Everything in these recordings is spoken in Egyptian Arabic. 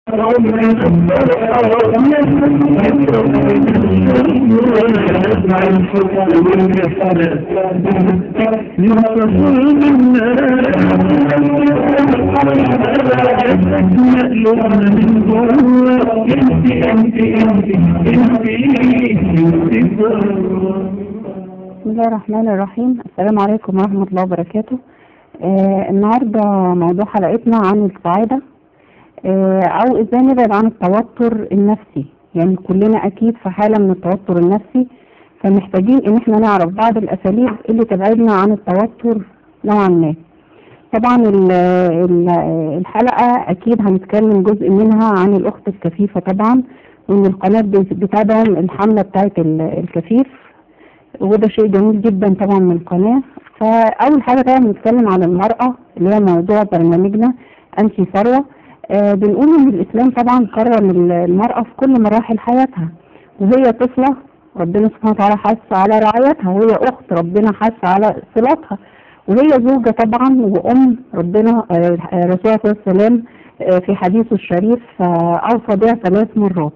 بسم الله الرحمن الرحيم السلام عليكم ورحمة الله وبركاته آه النهاردة موضوع حلقتنا عن السعادة آه أو إزاي نبعد عن التوتر النفسي يعني كلنا أكيد في حالة من التوتر النفسي فمحتاجين إن احنا نعرف بعض الأساليب اللي تبعدنا عن التوتر نوعا ما طبعا ال ال الحلقة أكيد هنتكلم جزء منها عن الأخت الكفيفة طبعا وإن القناة بتدعم الحملة بتاعت الكفيف وده شيء جميل جدا طبعا من القناة فأول حاجة طبعا بنتكلم عن المرأة اللي هي موضوع برنامجنا أنتي ثروة آه بنقول إن الإسلام طبعا كرم المرأة في كل مراحل حياتها وهي طفلة ربنا سبحانه وتعالى حث على رعايتها وهي أخت ربنا حث على صلاتها وهي زوجة طبعا وأم ربنا آه رسول الله صلى الله عليه وسلم آه في حديثه الشريف أوصى بها ثلاث مرات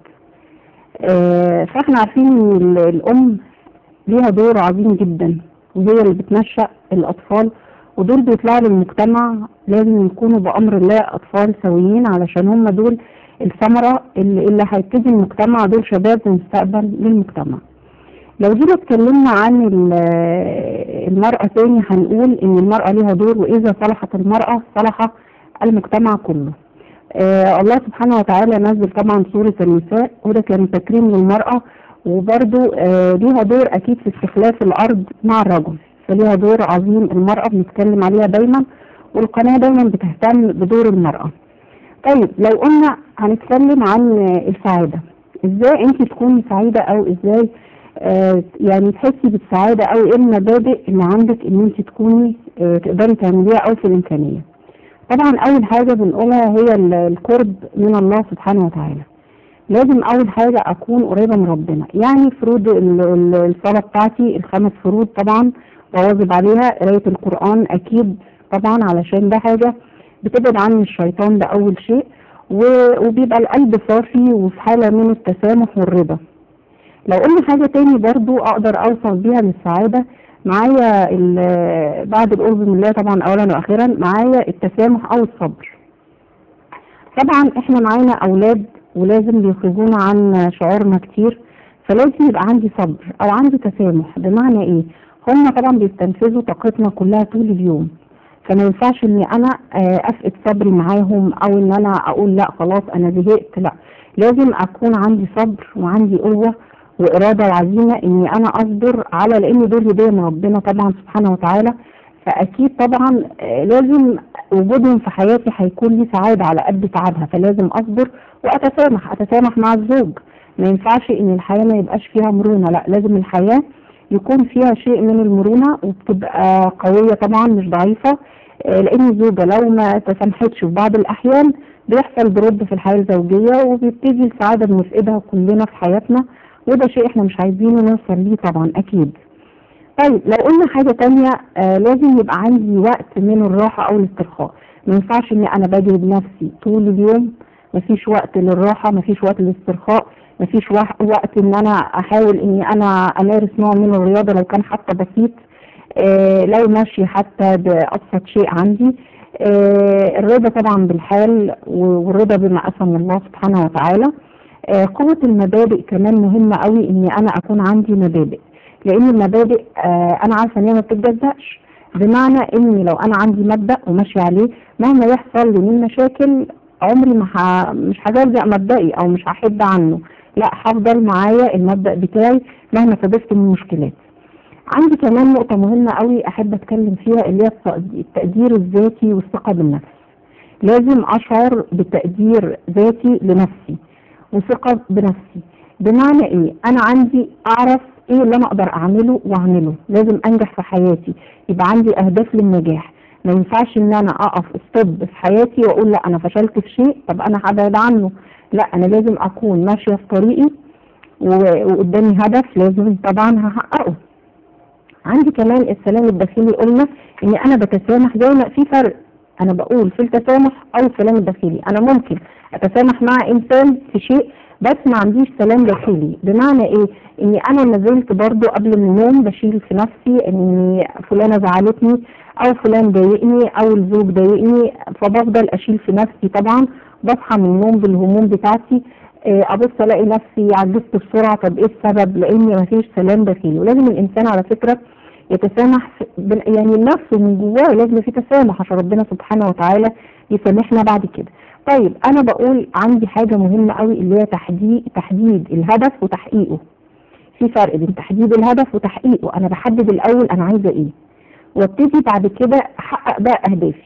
فاحنا عارفين ان الأم ليها دور عظيم جدا وهي اللي بتنشأ الأطفال ودول بيطلعوا للمجتمع لازم يكونوا بأمر الله أطفال سويين علشان هم دول الثمرة اللي, اللي هيبتدي المجتمع دول شباب المستقبل للمجتمع لو جينا اتكلمنا عن المرأة تاني هنقول إن المرأة ليها دور وإذا صلحت المرأة صلح المجتمع كله آه الله سبحانه وتعالى نزل طبعا سورة النساء وده كان تكريم للمرأة وبرده آه ليها دور اكيد في استخلاف الارض مع الرجل فليها دور عظيم المرأة بنتكلم عليها دايما والقناة دايما بتهتم بدور المرأة طيب لو قلنا هنتكلم عن السعادة ازاي انت تكوني سعيدة او ازاي آه يعني تحسي بالسعادة او ايه المبادئ اللي عندك ان انت تكوني آه تقدري تعمليها او في الامكانية طبعا اول حاجة بنقولها هي القرب من الله سبحانه وتعالى لازم اول حاجة اكون قريبة من ربنا يعني فروض الصلاة بتاعتي الخمس فروض طبعا واواظب عليها قراية القرآن اكيد طبعا علشان ده حاجة بتبعد عني الشيطان ده اول شيء وبيبقى القلب صافي وفي حالة من التسامح والرضا لو قلنا حاجة تاني برضو اقدر اوصل بيها للسعادة معايا بعد القرب من الله طبعا اولا واخيرا معايا التسامح او الصبر طبعا احنا معانا اولاد ولازم بيخرجونا عن شعورنا كتير فلازم يبقى عندي صبر او عندي تسامح بمعنى ايه هم طبعا بيستنفذوا طاقتنا كلها طول اليوم فما ينفعش اني انا افقد صبري معاهم او ان انا اقول لا خلاص انا زهقت لا لازم اكون عندي صبر وعندي قوه واراده وعزيمه اني انا اصبر على لان دول هديه من ربنا طبعا سبحانه وتعالى فاكيد طبعا لازم وجودهم في حياتي هيكون لي سعاده على قد تعبها فلازم اصبر واتسامح اتسامح مع الزوج ما ينفعش ان الحياه ما يبقاش فيها مرونه لا لازم الحياه يكون فيها شيء من المرونه وبتبقى قويه طبعا مش ضعيفه لان الزوجه لو ما تسامحتش في بعض الاحيان بيحصل برد في الحياه الزوجيه وبيبتدي السعاده بنفقدها كلنا في حياتنا وده شيء احنا مش عايزينه نوصل ليه طبعا اكيد طيب لو قلنا حاجة تانية آه لازم يبقى عندي وقت من الراحة أو الاسترخاء ما ينفعش إن أنا بجهد نفسي طول اليوم مفيش وقت للراحة مفيش وقت للاسترخاء مفيش وقت إن أنا أحاول إني أنا أمارس نوع من الرياضة لو كان حتى بسيط آه لو ماشي حتى بأبسط شيء عندي آه الرضا طبعا بالحال والرضا بما قسم الله سبحانه وتعالى آه قوة المبادئ كمان مهمة قوي إني أنا أكون عندي مبادئ لان المبادئ آه انا عارفه ان هي ما بتتجزأش بمعنى اني لو انا عندي مبدا وماشي عليه مهما يحصل لي من مشاكل عمري ما ح... مش هجزأ مبدئي او مش هحد عنه لا هفضل معايا المبدا بتاعي مهما صادفت من مشكلات عندي كمان نقطة مهمة قوي أحب أتكلم فيها اللي هي التقدير الذاتي والثقة بالنفس لازم أشعر بتقدير ذاتي لنفسي وثقة بنفسي بمعنى إيه؟ أنا عندي أعرف ايه اللي انا اقدر اعمله واعمله لازم انجح في حياتي يبقى عندي اهداف للنجاح ما ينفعش ان انا اقف استوب في حياتي واقول لا انا فشلت في شيء طب انا هبعد عنه لا انا لازم اكون ماشيه في طريقي وقدامي هدف لازم طبعا هحققه عندي كمان السلام الداخلي قلنا ان انا بتسامح زي ما في فرق انا بقول في التسامح او السلام الداخلي انا ممكن اتسامح مع انسان في شيء بس ما عنديش سلام داخلي بمعنى ايه اني انا ما زلت برضو قبل النوم بشيل في نفسي ان فلانه زعلتني او فلان ضايقني او الزوج ضايقني فبفضل اشيل في نفسي طبعا بصحى من النوم بالهموم بتاعتي آه، ابص الاقي نفسي عجزت بسرعه طب ايه السبب لاني ما فيش سلام داخلي ولازم الانسان على فكره يتسامح في- بال- يعني نفسه من جواه لازم في تسامح عشان ربنا سبحانه وتعالى يسامحنا بعد كده طيب انا بقول عندي حاجه مهمه قوي اللي هي تحديد تحديد الهدف وتحقيقه في فرق بين تحديد الهدف وتحقيقه انا بحدد الاول انا عايزه ايه وابتدي بعد كده احقق بقى اهدافي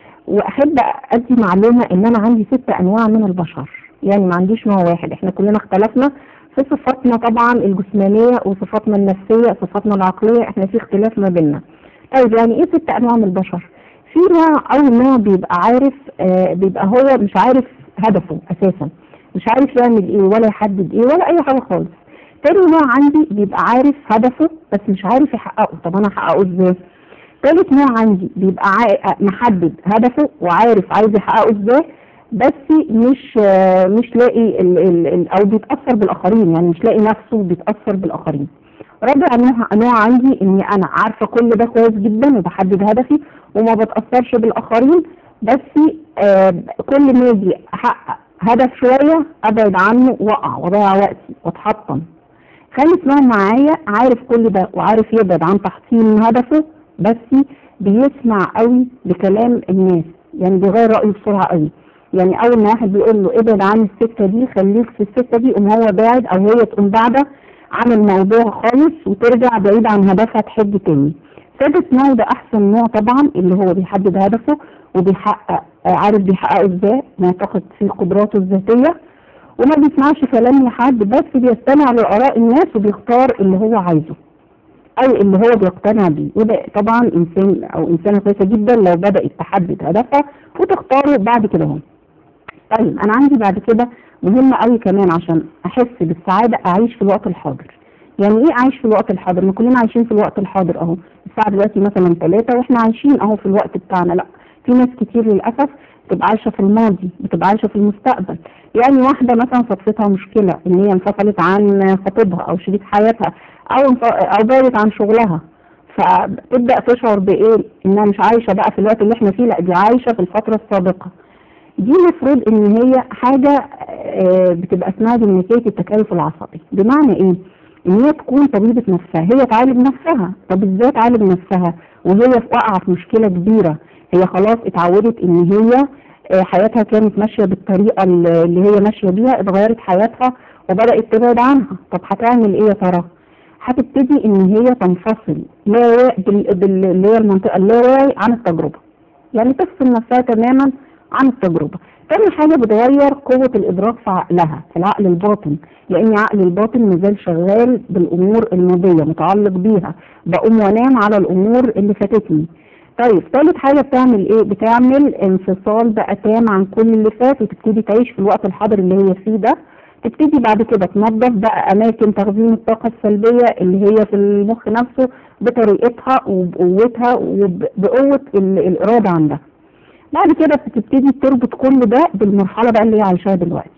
واحب ادي معلومه ان انا عندي ست انواع من البشر يعني ما عنديش نوع واحد احنا كلنا اختلفنا في صفاتنا طبعا الجسمانيه وصفاتنا النفسيه صفاتنا العقليه احنا في اختلاف ما بيننا طيب يعني ايه ست انواع من البشر في نوع اول نوع بيبقى عارف آه بيبقى هو مش عارف هدفه اساسا مش عارف يعمل ايه ولا يحدد ايه ولا اي حاجه خالص تاني نوع عندي بيبقى عارف هدفه بس مش عارف يحققه طب انا احققه ازاي تالت نوع عندي بيبقى عا- محدد هدفه وعارف عايز يحققه ازاي بس مش آه، مش لاقي ال ال ال او بيتاثر بالاخرين يعني مش لاقي نفسه بيتاثر بالاخرين رابع نوع نوع عندي اني انا عارفه كل ده كويس جدا وبحدد هدفي وما بتاثرش بالاخرين بس آه كل ما يجي احقق هدف شويه ابعد عنه واقع واضيع وقتي واتحطم خامس نوع معايا عارف كل ده وعارف يبعد عن تحصيل هدفه بس بيسمع قوي لكلام الناس يعني بيغير رأيه بسرعة قوي يعني أول ما واحد بيقول له ابعد عن السكة دي خليك في السكة دي قوم هو باعد أو هي تقوم بعدة عن الموضوع خالص وترجع بعيد عن هدفها تحب تاني سادس نوع ده أحسن نوع طبعا اللي هو بيحدد هدفه وبيحقق آه، عارف بيحققه ازاي معتقد في قدراته الذاتية وما بيسمعش كلام لحد بس بيستمع لآراء الناس وبيختار اللي هو عايزه أو اللي هو بيقتنع بيه وده طبعا إنسان أو إنسانة كويسة جدا لو بدأت تحدد هدفها وتختاره بعد كده هم طيب أنا عندي بعد كده مهم قوي كمان عشان أحس بالسعادة أعيش في الوقت الحاضر يعني ايه اعيش في الوقت الحاضر ما كلنا عايشين في الوقت الحاضر اهو الساعه دلوقتي مثلا ثلاثة واحنا عايشين اهو في الوقت بتاعنا لا في ناس كتير للاسف بتبقى عايشه في الماضي بتبقى عايشه في المستقبل يعني واحده مثلا صدفتها مشكله ان هي انفصلت عن خطيبها او شريك حياتها او انف- او بعدت عن شغلها فتبدا تشعر بايه انها مش عايشه بقى في الوقت اللي احنا فيه لا دي عايشه في الفتره السابقه دي المفروض ان هي حاجه آه، بتبقى اسمها ديناميكيه التكيف العصبي بمعنى ايه؟ ان هي تكون طبيبه نفسها هي تعالج نفسها طب ازاي تعالج نفسها وهي في- واقعه في مشكله كبيره هي خلاص اتعودت ان هي آه، حياتها كانت ماشيه بالطريقه اللي اللي هي ماشيه بيها اتغيرت حياتها وبدات تبعد عنها طب هتعمل ايه يا ترى؟ هتبتدي ان هي تنفصل لا وا- بال- بال- اللي هي المنطقه اللاواعي عن التجربه يعني تفصل نفسها تماما عن التجربة تاني حاجة بتغير قوة الإدراك في عقلها في العقل الباطن لأن عقل الباطن مازال شغال بالأمور الماضية متعلق بيها بقوم وانام على الأمور اللي فاتتني طيب تالت حاجة بتعمل ايه بتعمل انفصال بقى تام عن كل اللي فات وتبتدي تعيش في الوقت الحاضر اللي هي فيه ده تبتدي بعد كده تنظف بقى اماكن تخزين الطاقة السلبية اللي هي في المخ نفسه بطريقتها وبقوتها وبقوة ال- الإرادة عندها بعد كده بتبتدي تربط كل ده بالمرحلة بقى اللي هي عايشاها دلوقتي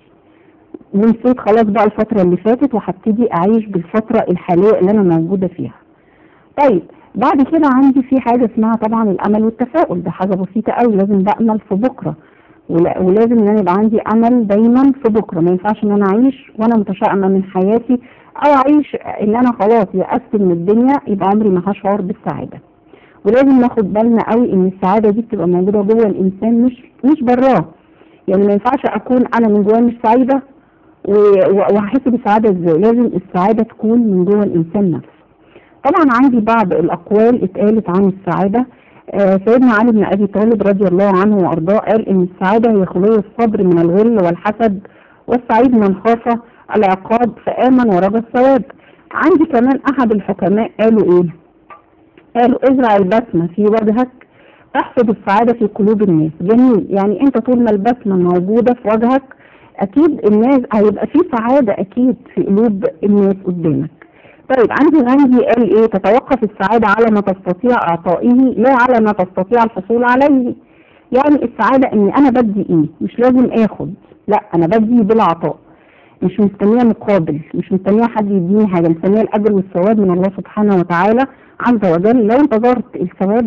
ونسيت خلاص بقى الفترة اللي فاتت وهبتدي أعيش بالفترة الحالية اللي أنا موجودة فيها طيب بعد كده عندي في حاجة اسمها طبعا الأمل والتفاؤل ده حاجة بسيطة أوي لازم بأمل في بكرة ولا- ولازم ان انا يبقى عندي امل دايما في بكره ما ينفعش ان انا اعيش وانا متشائمه من حياتي او اعيش ان انا خلاص يأست من الدنيا يبقى عمري ما هشعر بالسعاده ولازم ناخد بالنا قوي ان السعاده دي بتبقى موجوده جوه الانسان مش مش براه يعني ما ينفعش اكون انا من جوايا مش سعيده و- و- وهحس بالسعاده ازاي لازم السعاده تكون من جوه الانسان نفسه طبعا عندي بعض الاقوال اتقالت عن السعاده آه، سيدنا علي بن ابي طالب رضي الله عنه وارضاه قال ان السعاده هي خلو الصبر من الغل والحسد والسعيد من خاف العقاب فامن ورجى الثواب عندي كمان احد الحكماء قالوا ايه قالوا ازرع البسمه في وجهك تحفظ السعاده في قلوب الناس جميل يعني انت طول ما البسمه موجوده في وجهك اكيد الناس هيبقى في سعاده اكيد في قلوب الناس قدامك طيب عندي غاندي قال ايه تتوقف السعادة على ما تستطيع اعطائه لا على ما تستطيع الحصول عليه يعني السعادة اني انا بدي ايه مش لازم اخد لا انا بدي بلا عطاء مش مستنية مقابل مش مستنية حد يديني حاجة مستنية الاجر والثواب من الله سبحانه وتعالى عز وجل لو انتظرت الثواب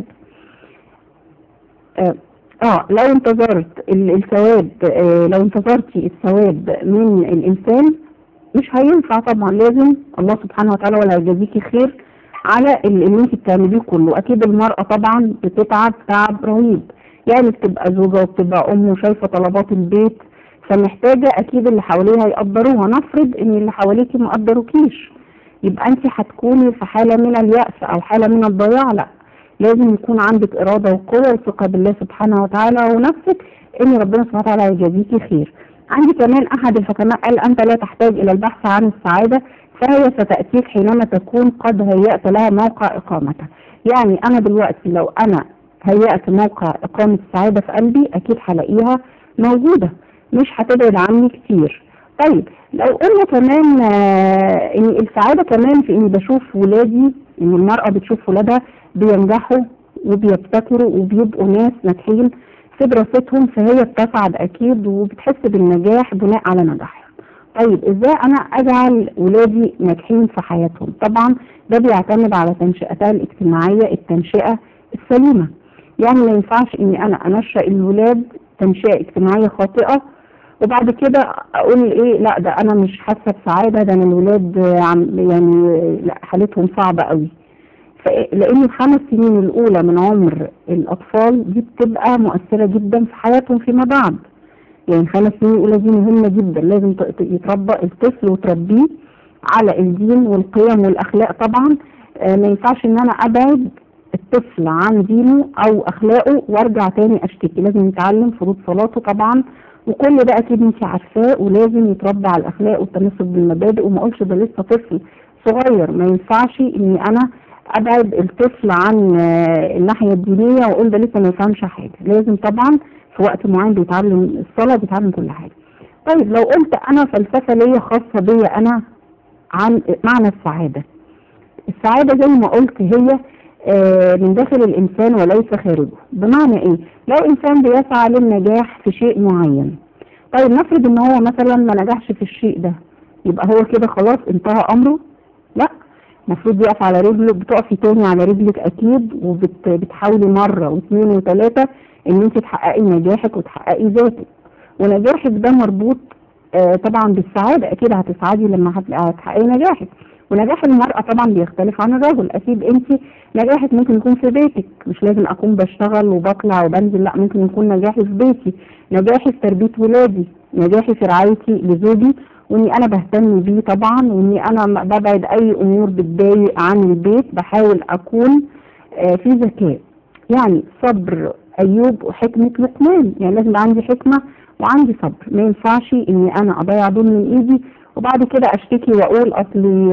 اه, آه لو انتظرت ال- الثواب آه لو انتظرتي الثواب من الانسان مش هينفع طبعا لازم الله سبحانه وتعالى ولا يجازيكي خير على ال- اللي انت بتعمليه كله اكيد المرأة طبعا بتتعب تعب رهيب يعني بتبقى زوجة وبتبقى ام وشايفة طلبات البيت فمحتاجة اكيد اللي حواليها يقدروها نفرض ان اللي حواليكي ما قدروكيش يبقى انت هتكوني في حالة من اليأس او حالة من الضياع لا لازم يكون عندك ارادة وقوة وثقة بالله سبحانه وتعالى ونفسك ان ربنا سبحانه وتعالى هيجازيكي خير عندي كمان احد الحكماء قال انت لا تحتاج الى البحث عن السعادة فهي ستأتيك حينما تكون قد هيأت لها موقع اقامتها يعني انا دلوقتي لو انا هيأت موقع اقامة السعادة في قلبي اكيد هلاقيها موجودة مش هتبعد عني كتير طيب لو قلنا كمان آه ان السعادة كمان في اني بشوف ولادي ان المرأة بتشوف ولادها بينجحوا وبيبتكروا وبيبقوا ناس ناجحين في دراستهم فهي بتسعد اكيد وبتحس بالنجاح بناء على نجاحهم طيب ازاي انا اجعل ولادي ناجحين في حياتهم طبعا ده بيعتمد على تنشئتها الاجتماعية التنشئة السليمة يعني ما ينفعش اني انا انشأ الولاد تنشئة اجتماعية خاطئة وبعد كده اقول ايه لا ده انا مش حاسه بسعاده ده انا الولاد عم يعني لا حالتهم صعبه قوي لان الخمس سنين الاولى من عمر الاطفال دي بتبقى مؤثره جدا في حياتهم فيما بعد يعني الخمس سنين الاولى دي مهمه جدا لازم يتربى الطفل وتربيه على الدين والقيم والاخلاق طبعا آه ما ينفعش ان انا ابعد الطفل عن دينه او اخلاقه وارجع تاني اشتكي لازم يتعلم فروض صلاته طبعا وكل ده اكيد انت عارفاه ولازم يتربى على الاخلاق والتمسك بالمبادئ وما اقولش ده لسه طفل صغير ما ينفعش اني انا ابعد الطفل عن الناحيه الدينيه واقول ده لسه ما يفهمش حاجه لازم طبعا في وقت معين بيتعلم الصلاه بيتعلم كل حاجه طيب لو قلت انا فلسفه ليا خاصه بيا انا عن معنى السعاده السعاده زي ما قلت هي من داخل الإنسان وليس خارجه بمعنى إيه؟ لو إنسان بيسعى للنجاح في شيء معين طيب نفرض إن هو مثلا ما نجحش في الشيء ده يبقى هو كده خلاص انتهى أمره؟ لا المفروض يقف على رجله بتقفي تاني على رجلك أكيد وبتحاولي مرة واثنين وثلاثة إن أنت تحققي نجاحك وتحققي ذاتك ونجاحك ده مربوط آه طبعا بالسعادة أكيد هتسعدي لما هتحققي نجاحك ونجاح المرأة طبعا بيختلف عن الرجل أكيد أنت نجاحك ممكن يكون في بيتك مش لازم أكون بشتغل وبطلع وبنزل لا ممكن يكون نجاحي في بيتي نجاحي في تربية ولادي نجاحي في رعايتي لزوجي وإني أنا بهتم بيه طبعا وإني أنا ببعد أي أمور بتضايق عن البيت بحاول أكون آه في ذكاء يعني صبر أيوب وحكمة لقمان يعني لازم عندي حكمة وعندي صبر ما ينفعش إني أنا أضيع دول من إيدي وبعد كده اشتكي واقول اصلي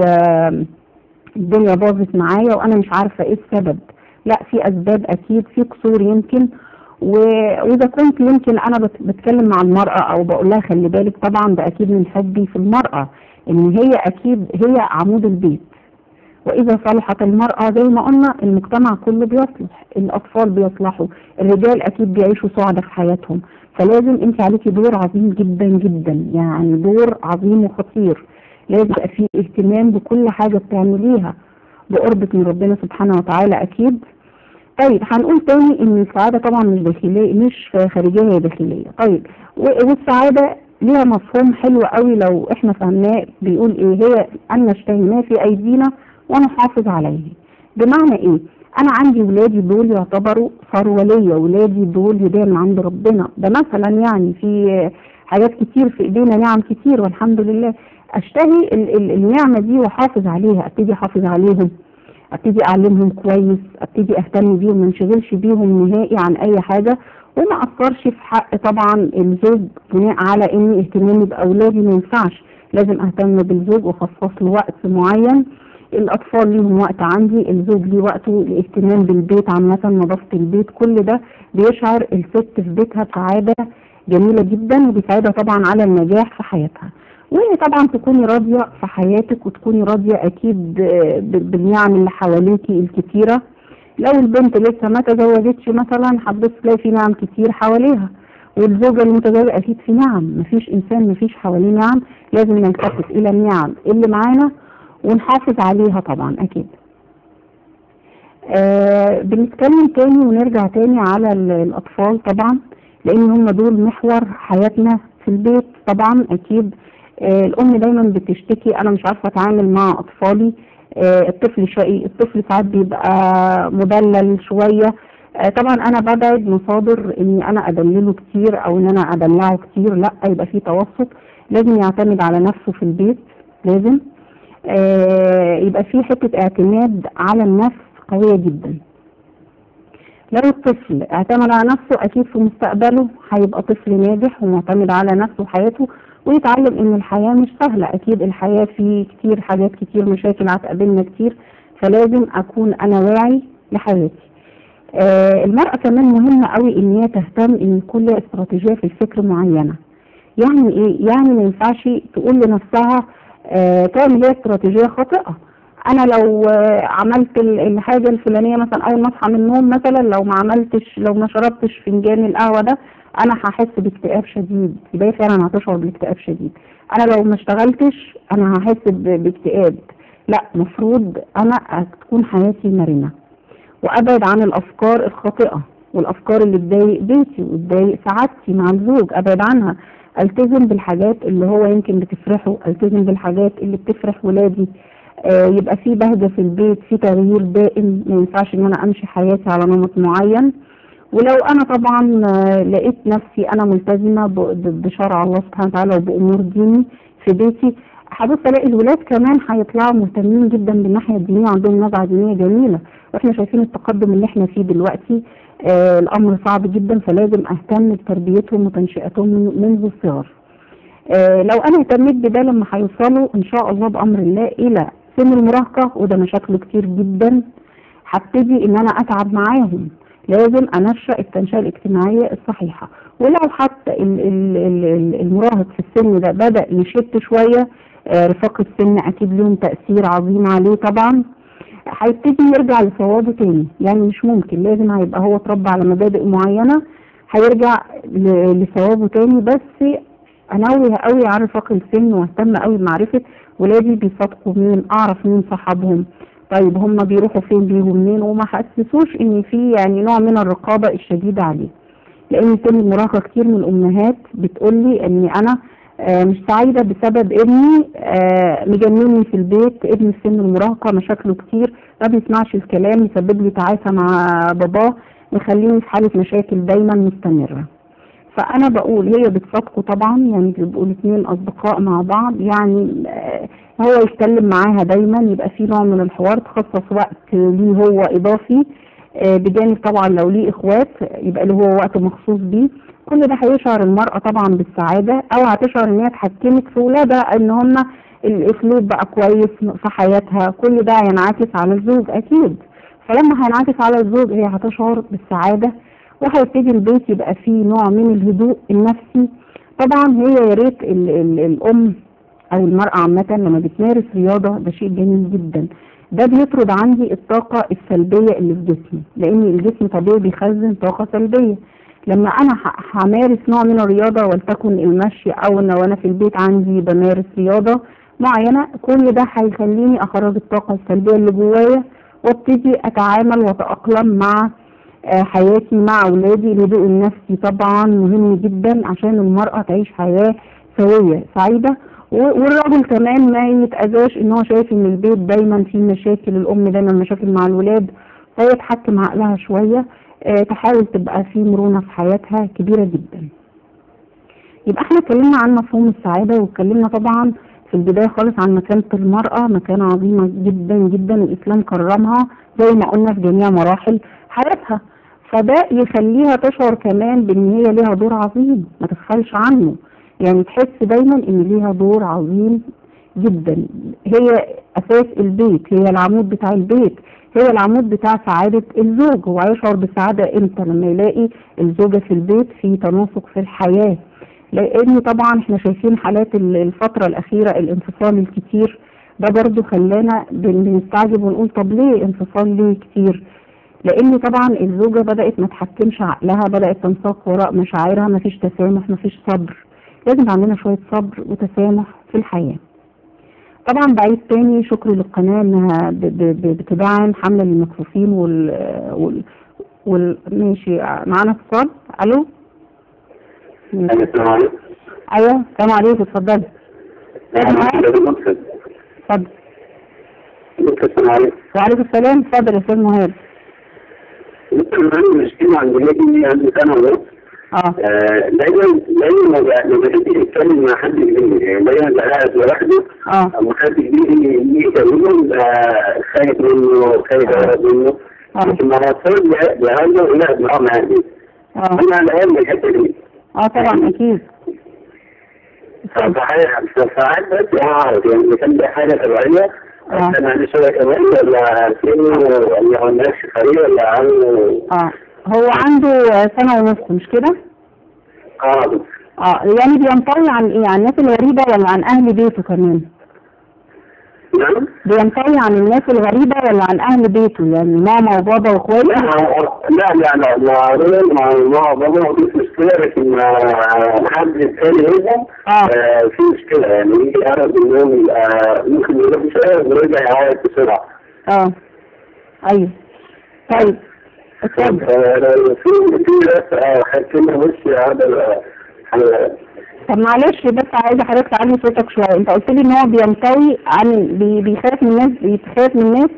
الدنيا باظت معايا وانا مش عارفه ايه السبب لا في اسباب اكيد في قصور يمكن واذا كنت يمكن انا بتكلم مع المراه او بقول لها خلي بالك طبعا ده اكيد من حبي في المراه ان هي اكيد هي عمود البيت واذا صلحت المراه زي ما قلنا المجتمع كله بيصلح الاطفال بيصلحوا الرجال اكيد بيعيشوا سعداء في حياتهم فلازم انت عليكي دور عظيم جدا جدا يعني دور عظيم وخطير لازم يبقى فيه اهتمام بكل حاجة بتعمليها بقربك من ربنا سبحانه وتعالى اكيد طيب هنقول تاني ان السعادة طبعا مش داخلية مش خارجية هي داخلية طيب والسعادة ليها مفهوم حلو قوي لو احنا فهمناه بيقول ايه هي ان نشتهي ما في ايدينا ونحافظ عليه بمعنى ايه انا عندي ولادي دول يعتبروا ثروه ليا ولادي دول هديه من عند ربنا ده مثلا يعني في حاجات كتير في ايدينا نعم كتير والحمد لله اشتهي ال ال النعمه دي واحافظ عليها ابتدي احافظ عليهم ابتدي اعلمهم كويس ابتدي اهتم بيهم ما انشغلش بيهم نهائي عن اي حاجه وما اثرش في حق طبعا الزوج بناء على اني اهتمامي باولادي ما ينفعش لازم اهتم بالزوج واخصص له وقت معين الاطفال ليهم وقت عندي الزوج ليه وقته الاهتمام بالبيت عامه نظافه البيت كل ده بيشعر الست في بيتها بسعاده جميله جدا وبيساعدها طبعا على النجاح في حياتها وان طبعا تكوني راضيه في حياتك وتكوني راضيه اكيد بالنعم اللي حواليكي الكتيره لو البنت لسه ما تزوجتش مثلا هتبص تلاقي في نعم كتير حواليها والزوجة المتزوجة أكيد في نعم مفيش إنسان مفيش حواليه نعم لازم نلتفت إلى النعم اللي معانا ونحافظ عليها طبعا أكيد آه بنتكلم تاني ونرجع تاني على ال- الأطفال طبعا لأن هم دول محور حياتنا في البيت طبعا أكيد آه الأم دايما بتشتكي أنا مش عارفة أتعامل مع أطفالي آه الطفل شقي الطفل ساعات بيبقى مدلل شوية آه طبعا أنا ببعد مصادر إني أنا أدلله كتير أو إن أنا أدلعه كتير لا يبقى في توسط لازم يعتمد على نفسه في البيت لازم آه يبقى في حتة اعتماد على النفس قوية جدا لو الطفل اعتمد على نفسه اكيد في مستقبله هيبقى طفل ناجح ومعتمد على نفسه وحياته ويتعلم ان الحياة مش سهلة اكيد الحياة في كتير حاجات كتير مشاكل هتقابلنا كتير فلازم اكون انا واعي لحياتي آه المرأة كمان مهمة قوي ان هي تهتم ان يكون لها استراتيجية في الفكر معينة يعني ايه يعني ما ينفعش تقول لنفسها آه تعمل هي استراتيجية خاطئة انا لو آه، عملت ال- الحاجه الفلانيه مثلا اول ما اصحى من النوم مثلا لو ما عملتش لو ما شربتش فنجان القهوه ده انا هحس باكتئاب شديد يبقى هي فعلا هتشعر باكتئاب شديد انا لو ما اشتغلتش انا هحس ب- باكتئاب لا مفروض انا تكون حياتي مرنه وابعد عن الافكار الخاطئه والافكار اللي تضايق بيتي وتضايق سعادتي مع الزوج ابعد عنها التزم بالحاجات اللي هو يمكن بتفرحه التزم بالحاجات اللي بتفرح ولادي آه، يبقى في بهجة في البيت في تغيير دائم ما ينفعش ان انا امشي حياتي على نمط معين ولو انا طبعا آه، لقيت نفسي انا ملتزمة ب- ب- بشرع الله سبحانه وتعالى وبامور ديني في بيتي هبص الاقي الولاد كمان هيطلعوا مهتمين جدا بالناحية الدينية عندهم نزعة دينية جميلة واحنا شايفين التقدم اللي احنا فيه دلوقتي آه الامر صعب جدا فلازم اهتم بتربيتهم وتنشئتهم من- منذ الصغر آه لو انا اهتميت بده لما هيوصلوا ان شاء الله بامر الله الى سن المراهقه وده مشاكله كتير جدا هبتدي ان انا اتعب معاهم لازم انشا التنشئه الاجتماعيه الصحيحه ولو حتى ال- ال- ال- ال- المراهق في السن ده بدا يشت شويه آه، رفاق السن اكيد لهم تاثير عظيم عليه طبعا هيبتدي يرجع لصوابه تاني يعني مش ممكن لازم هيبقى هو اتربى على مبادئ معينه هيرجع ل- لصوابه تاني بس انوه قوي على رفاق السن واهتم قوي بمعرفه ولادي بيصادقوا مين اعرف مين صحابهم طيب هم بيروحوا فين بيجوا منين وما حسسوش ان في يعني نوع من الرقابه الشديده عليه لان سن المراهقه كتير من الامهات بتقول لي ان انا آه، مش سعيده بسبب ابني آه، مجنني في البيت ابني في سن المراهقه مشاكله كتير ما بيسمعش الكلام يسبب لي تعاسه مع باباه يخليني في حاله مشاكل دايما مستمره فانا بقول هي بتصادقه طبعا يعني بيبقوا الاثنين اصدقاء مع بعض يعني آه، هو يتكلم معاها دايما يبقى في نوع من الحوار تخصص وقت ليه هو اضافي آه، بجانب طبعا لو ليه اخوات يبقى له هو وقت مخصوص بيه كل ده هيشعر المرأة طبعا بالسعادة او هتشعر ان هي اتحكمت في ولادها ان هم الاسلوب بقى كويس في حياتها كل ده هينعكس على الزوج اكيد فلما هينعكس على الزوج هي هتشعر بالسعادة وهيبتدي البيت يبقى فيه نوع من الهدوء النفسي طبعا هي يا ريت ال- ال- الام او المرأة عامة لما بتمارس رياضة ده شيء جميل جدا ده بيطرد عندي الطاقة السلبية اللي في جسمي لان الجسم طبيعي بيخزن طاقة سلبية لما انا ه- همارس نوع من الرياضة ولتكن المشي او ان وانا في البيت عندي بمارس رياضة معينة كل ده هيخليني اخرج الطاقة السلبية اللي جوايا وابتدي اتعامل واتأقلم مع آه، حياتي مع اولادي الهدوء النفسي طبعا مهم جدا عشان المرأة تعيش حياة سوية سعيدة و- والراجل كمان ما يتأذاش ان هو شايف ان البيت دايما فيه مشاكل الام دايما مشاكل مع الولاد فيتحكم عقلها شوية آه، تحاول تبقى في مرونة في حياتها كبيرة جدا يبقى احنا اتكلمنا عن مفهوم السعادة واتكلمنا طبعا في البداية خالص عن مكانة المرأة مكانة عظيمة جدا جدا والإسلام كرمها زي ما قلنا في جميع مراحل حياتها فده يخليها تشعر كمان بان هي ليها دور عظيم ما تغفلش عنه يعني تحس دايما ان ليها دور عظيم جدا هي اساس البيت هي العمود بتاع البيت هي العمود بتاع سعادة الزوج هو هيشعر بالسعادة امتى لما يلاقي الزوجة في البيت في تناسق في الحياة لان طبعا احنا شايفين حالات ال- الفترة الاخيرة الانفصال الكتير ده برضو خلانا بن- بنستعجب ونقول طب ليه انفصال ليه كتير لان طبعا الزوجه بدات ما تحكمش عقلها بدات تنساق وراء مشاعرها ما فيش تسامح ما فيش صبر لازم عندنا شويه صبر وتسامح في الحياه طبعا بعيد تاني شكر للقناه انها ب- ب- ب- بتدعم حمله للمكفوفين وال وال, وال... ماشي معانا اتصال الو ماشي. السلام عليكم. ايوه السلام عليكم اتفضلي اتفضل السلام عليكم. وعليكم السلام اتفضل يا استاذ مهاب ممكن عندي مشكلة عند ولادي عندي سنة ونص اه آه، دايما دايما ما بقى- ما بقيت يتكلم مع حد كبير يعني دايما بقى قاعد لوحده اه اما حد كبير يجي يكلمه بقى خايف منه خايف يهرب منه اه لكن لما اتصل بهذا ولا معاه معاه اه انا الان من الحته دي اه طبعا اكيد اتفضل. فساعات بس اعرف يعني اذا كان ده حاجه طبيعيه اه كان عنده شويه كمان ولا سنه ولا هناك سفريه ولا عنده اه هو عنده سنة ونص مش كده؟ اه اه يعني بينطوي عن ايه؟ عن الناس الغريبة ولا عن أهل بيته كمان؟ نعم بينطوي عن الناس الغريبة ولا عن أهل بيته يعني ماما وبابا لا واخواته؟ لا لا لا مع مع مع بابا ما فيش مشكلة لكن مع حد تاني منهم اه آه، في مشكلة يعني يجي يعرف انهم يبقى ممكن يروح شوية ويرجع يعيط بسرعة. اه ايوه طيب اتفضل آه، في في ناس آه، خدت لنا وش هذا ال- طب معلش بس عايزة حضرتك تعلي صوتك شوية انت قلت لي ان هو بينطوي عن بي بيخاف من الناس بيخاف من الناس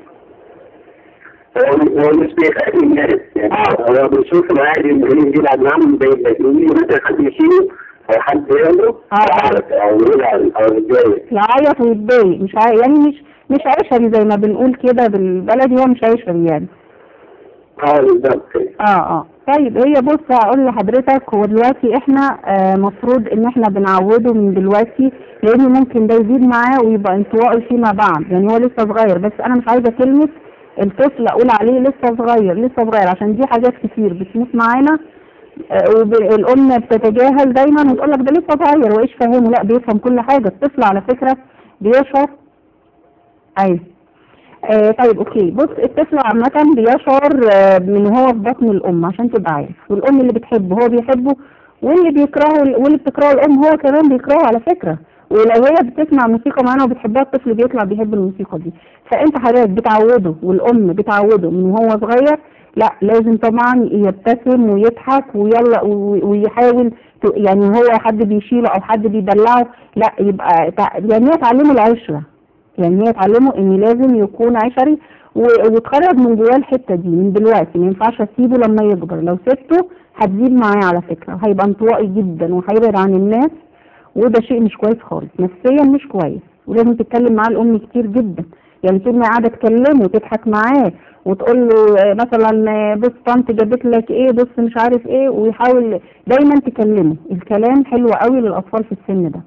هو هو مش بيخاف من الناس يعني آه. هو بيشوف عادي انه بيلعب معاهم زي الباقيين مثلا حد يشيله او حد يضرب آه. او يزعل او يتضايق يعيط ويتضايق مش عاي... يعني مش مش عشري زي ما بنقول كده بالبلدي هو مش عشري يعني اه بالظبط اه اه طيب هي بص هقول لحضرتك هو دلوقتي احنا آه مفروض ان احنا بنعوده من دلوقتي لان ممكن ده يزيد معاه ويبقى انطوائي فيما بعد يعني هو لسه صغير بس انا مش عايزه كلمه الطفل اقول عليه لسه صغير لسه صغير عشان دي حاجات كتير بتموت معانا آه والام بتتجاهل دايما وتقول لك ده لسه صغير وايش فاهمه لا بيفهم كل حاجه الطفل على فكره بيشعر ايوه آه طيب اوكي بص الطفل عامة بيشعر آه من هو في بطن الأم عشان تبقى عارف والأم اللي بتحبه هو بيحبه واللي بيكرهه واللي بتكرهه الأم هو كمان بيكرهه على فكرة ولو هي بتسمع موسيقى معانا وبتحبها الطفل بيطلع بيحب الموسيقى دي فأنت حضرتك بتعوده والأم بتعوده من وهو صغير لا لازم طبعا يبتسم ويضحك ويلا و- ويحاول ت- يعني هو حد بيشيله أو حد بيدلعه لا يبقى تع- يعني هي تعلمه العشرة يعني هي تعلمه ان لازم يكون عشري و- وتخرج من جواه الحته دي من دلوقتي ما ينفعش اسيبه لما يكبر لو سبته هتزيد معاه على فكره هيبقى انطوائي جدا وهيبعد عن الناس وده شيء مش كويس خالص نفسيا مش كويس ولازم تتكلم معاه الام كتير جدا يعني طول ما قاعده تكلمه وتضحك معاه وتقول له آه، مثلا آه، بص طنط جابت لك ايه بص مش عارف ايه ويحاول دايما تكلمه الكلام حلو قوي للاطفال في السن ده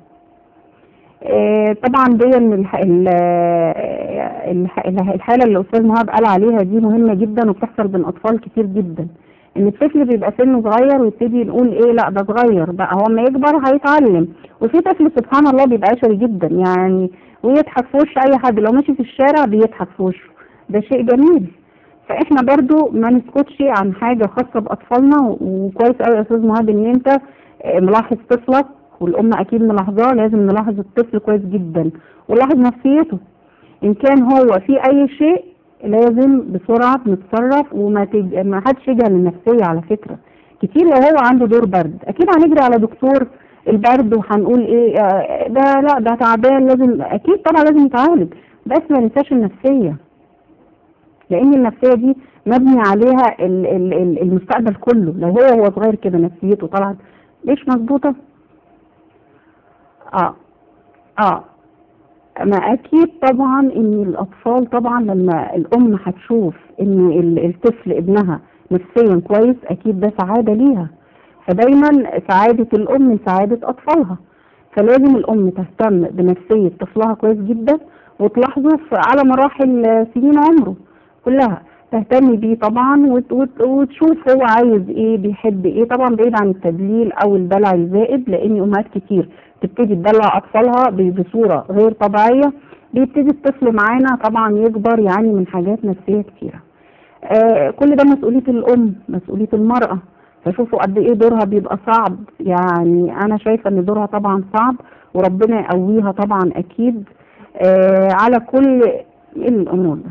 آه، طبعا دي من الح... ال- آه، الح... الح- الحاله اللي الاستاذ مهاب قال عليها دي مهمه جدا وبتحصل بين اطفال كتير جدا ان الطفل بيبقى سنه صغير ويبتدي نقول ايه لا ده صغير بقى هو ما يكبر هيتعلم وفي طفل سبحان الله بيبقى عشري جدا يعني ويضحك في وش اي حد لو ماشي في الشارع بيضحك في وشه ده شيء جميل فاحنا برضو ما نسكتش عن حاجه خاصه باطفالنا وكويس قوي يا استاذ مهاب ان انت آه، ملاحظ طفلك والام اكيد ملاحظاه لازم نلاحظ الطفل كويس جدا ونلاحظ نفسيته ان كان هو في اي شيء لازم بسرعه نتصرف وما تج... ما حدش يجهل النفسيه على فكره كتير لو هو عنده دور برد اكيد هنجري على دكتور البرد وهنقول ايه آه، ده لا ده تعبان لازم اكيد طبعا لازم يتعالج بس ما ننساش النفسيه لان النفسيه دي مبني عليها ال- ال- ال- المستقبل كله لو هو هو صغير كده نفسيته طلعت مش مظبوطه اه اه ما اكيد طبعا ان الاطفال طبعا لما الام هتشوف ان ال- الطفل ابنها نفسيا كويس اكيد ده سعاده ليها فدايما سعاده الام من سعاده اطفالها فلازم الام تهتم بنفسيه طفلها كويس جدا وتلاحظه في- على مراحل سنين عمره كلها تهتمي بيه طبعا وت- وت- وتشوف هو عايز ايه بيحب ايه طبعا بعيد عن التدليل او الدلع الزائد لان امهات كتير تبتدي تدلع اطفالها ب- بصوره غير طبيعيه بيبتدي الطفل معانا طبعا يكبر يعني من حاجات نفسيه كتيره آه كل ده مسؤولية الأم مسؤولية المرأة فشوفوا قد ايه دورها بيبقى صعب يعني انا شايفة ان دورها طبعا صعب وربنا يقويها طبعا اكيد آه على كل ايه الامور ده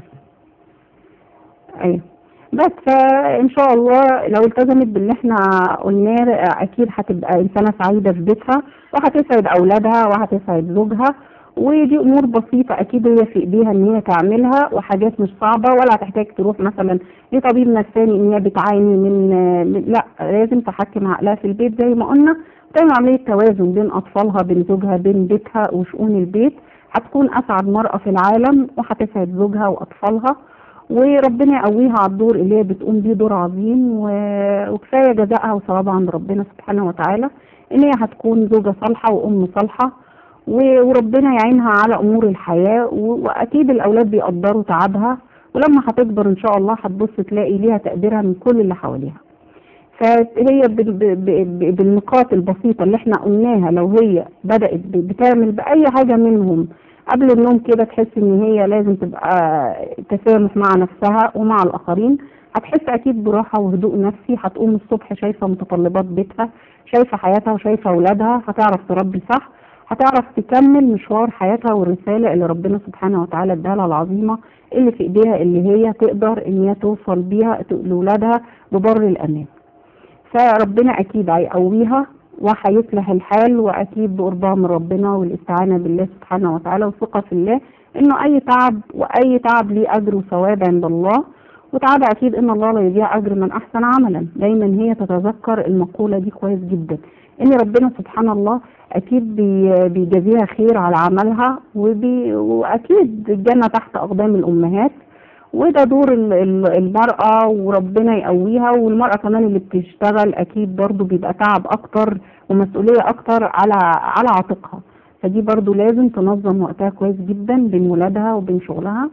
ايوه بس فان شاء الله لو التزمت باللي احنا قلناه اكيد هتبقى انسانه سعيده في بيتها وهتسعد اولادها وهتسعد زوجها ودي امور بسيطه اكيد هي في ايديها ان هي تعملها وحاجات مش صعبه ولا هتحتاج تروح مثلا لطبيب نفساني ان هي بتعاني من, من لا لازم تحكم عقلها في البيت زي ما قلنا تعمل عمليه توازن بين اطفالها بين زوجها بين بيتها وشؤون البيت هتكون اسعد مرأة في العالم وهتسعد زوجها واطفالها وربنا يقويها على الدور اللي هي بتقوم بيه دور عظيم وكفايه جزائها وثوابها عند ربنا سبحانه وتعالى ان هي هتكون زوجه صالحه وام صالحه وربنا يعينها على امور الحياه واكيد الاولاد بيقدروا تعبها ولما هتكبر ان شاء الله هتبص تلاقي ليها تقديرها من كل اللي حواليها فهي بالنقاط البسيطه اللي احنا قلناها لو هي بدات بتعمل باي حاجه منهم قبل النوم كده تحس ان هي لازم تبقى تسامح مع نفسها ومع الاخرين هتحس اكيد براحه وهدوء نفسي هتقوم الصبح شايفه متطلبات بيتها شايفه حياتها وشايفه اولادها هتعرف تربي صح هتعرف تكمل مشوار حياتها والرساله اللي ربنا سبحانه وتعالى اداها العظيمه اللي في ايديها اللي هي تقدر ان هي توصل بيها لاولادها ببر الامان فربنا اكيد هيقويها وهيصلح الحال واكيد بقربها من ربنا والاستعانه بالله سبحانه وتعالى والثقه في الله انه اي تعب واي تعب ليه اجر وثواب عند الله وتعالى اكيد ان الله لا يضيع اجر من احسن عملا دايما هي تتذكر المقوله دي كويس جدا ان ربنا سبحان الله اكيد بي بيجازيها خير على عملها وبي واكيد الجنه تحت اقدام الامهات وده دور المرأة وربنا يقويها والمرأة كمان اللي بتشتغل أكيد برضو بيبقى تعب أكتر ومسؤولية أكتر على على عاتقها فدي برضو لازم تنظم وقتها كويس جدا بين ولادها وبين شغلها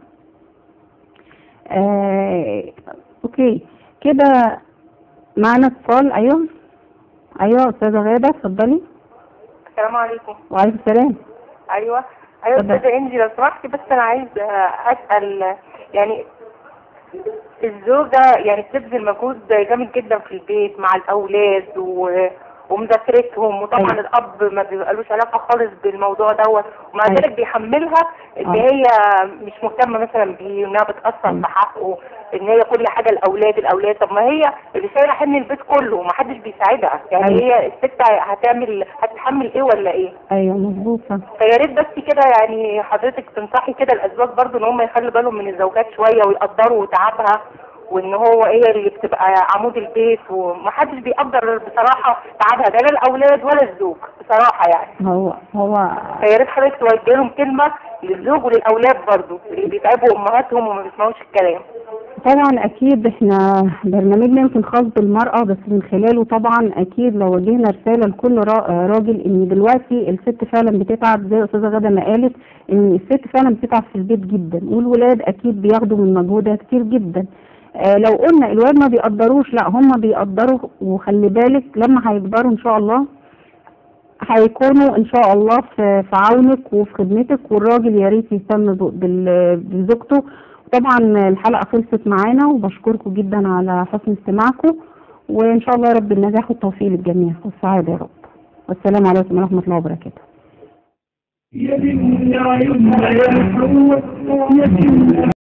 آه أوكي كده معنا اتصال أيوه أيوه أستاذة غادة اتفضلي السلام عليكم وعليكم السلام ايوه ايوه اتفضل. استاذه انجي لو سمحتي بس انا عايز اسال يعني الزوجه يعني بتبذل مجهود جامد جدا في البيت مع الاولاد و ومذاكرتهم وطبعا أيوة. الاب ما بيبقالوش علاقه خالص بالموضوع دوت ومع أيوة. ذلك بيحملها ان آه. هي مش مهتمه مثلا بيه وانها بتاثر أيوة. في حقه ان هي كل حاجه الاولاد الاولاد طب ما هي اللي شايله حمل البيت كله وما حدش بيساعدها يعني أيوة. هي الست هتعمل هتتحمل ايه ولا ايه أيوه مظبوطة فيا ريت بس كده يعني حضرتك تنصحي كده الازواج برضو ان هم يخلوا بالهم من الزوجات شويه ويقدروا تعبها وان هو هي اللي بتبقى عمود البيت ومحدش بيقدر بصراحه تعبها ده لا الاولاد ولا الزوج بصراحه يعني هو هو فيا ريت حضرتك توجه لهم كلمه للزوج وللاولاد برضو اللي بيتعبوا امهاتهم وما بيسمعوش الكلام طبعا اكيد احنا برنامجنا يمكن خاص بالمرأة بس من خلاله طبعا اكيد لو وجهنا رسالة لكل را- راجل ان دلوقتي الست فعلا بتتعب زي استاذة غادة ما قالت ان الست فعلا بتتعب في البيت جدا والولاد اكيد بياخدوا من مجهودها كتير جدا آه لو قلنا الولاد ما بيقدروش لا هم بيقدروا وخلي بالك لما هيكبروا ان شاء الله هيكونوا ان شاء الله في في عونك وفي خدمتك والراجل يا ريت يهتم ب- بال- بزوجته طبعا الحلقه خلصت معانا وبشكركم جدا على حسن استماعكم وان شاء الله يا رب النجاح والتوفيق للجميع والسعاده يا رب والسلام عليكم ورحمه الله وبركاته يا بنت عيوننا يا حلوة يا بنت